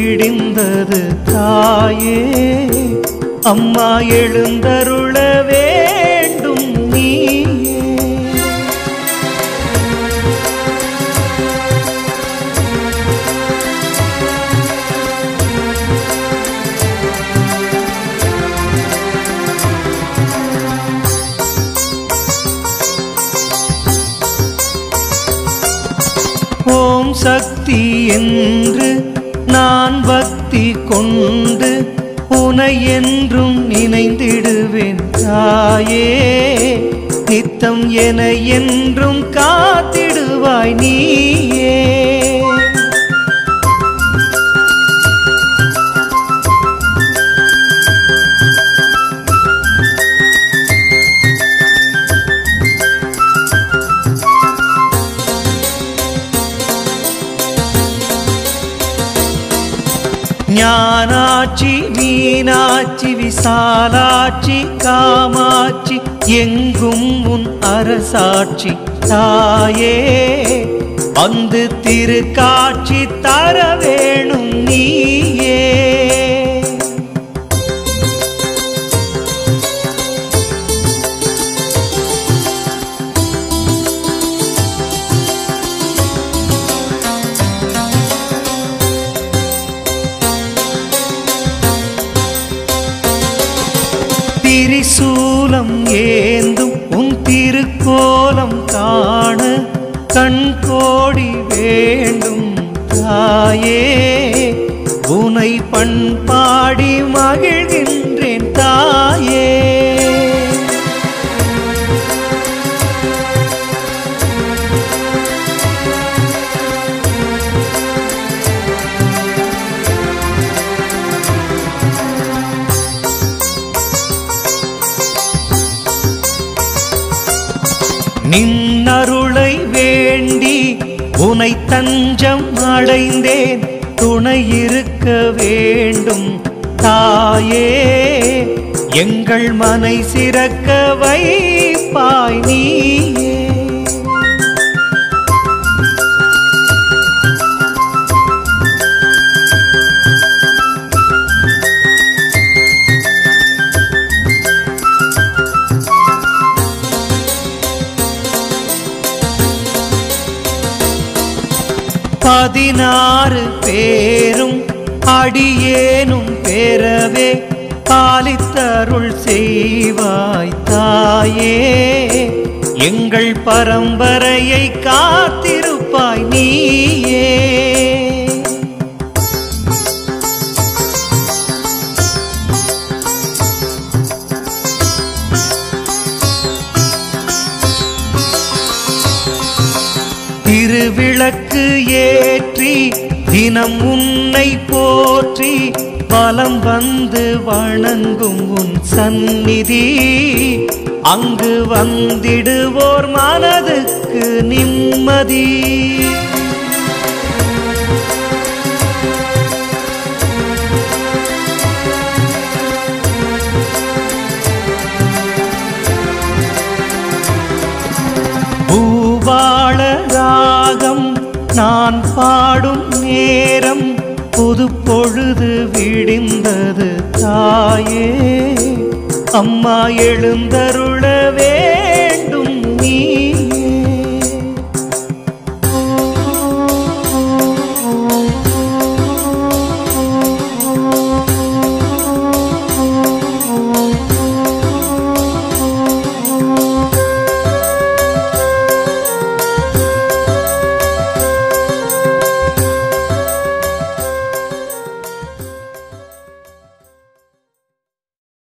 விடிந்தது தாயே அம்மா எழுந்தருள வேண்டும் நீயே ஓம் சக்தி என்று நான் பக்தி கொண்டு உனை என்றும் நினைந்திடுவேன் தாயே நித்தம் என என்றும் காத்திடுவாய் நீயே ஞானாட்சி மீனாட்சி விசாலாட்சி காமாட்சி எங்கும் உன் அரசாட்சி தாயே வந்து திருக்காட்சி தர வேணும் நீயே திரிசூலம் ஏந்தும் உன் திருக்கோலம் காண கண் கோடி வேண்டும் தாயே உனை பண்பாடி மகிழ்கின்றேன் தாயே நின்னருளை வேண்டி உனை தஞ்சம் அடைந்தேன் துணை இருக்க வேண்டும் தாயே எங்கள் மனை சிறக்க வைப்பாய் நீயே பதினாறு பேரும் அடியேனும் பெறவே பாலித்தருள் செய்வாய் தாயே எங்கள் பரம்பரையை காத்திருப்பாய் நீயே திருவிளக்கு ஏற்றி தினம் உன்னை போற்றி பலம் வந்து வணங்கும் உன் சந்நிதி அங்கு வந்திடுவோர் மனதுக்கு நிம்மதி பூவாள ராகம் நான் பாடும் நேரம் புது பொழுது விடிந்தது தாயே அம்மா எழுந்தருள வேண்டும்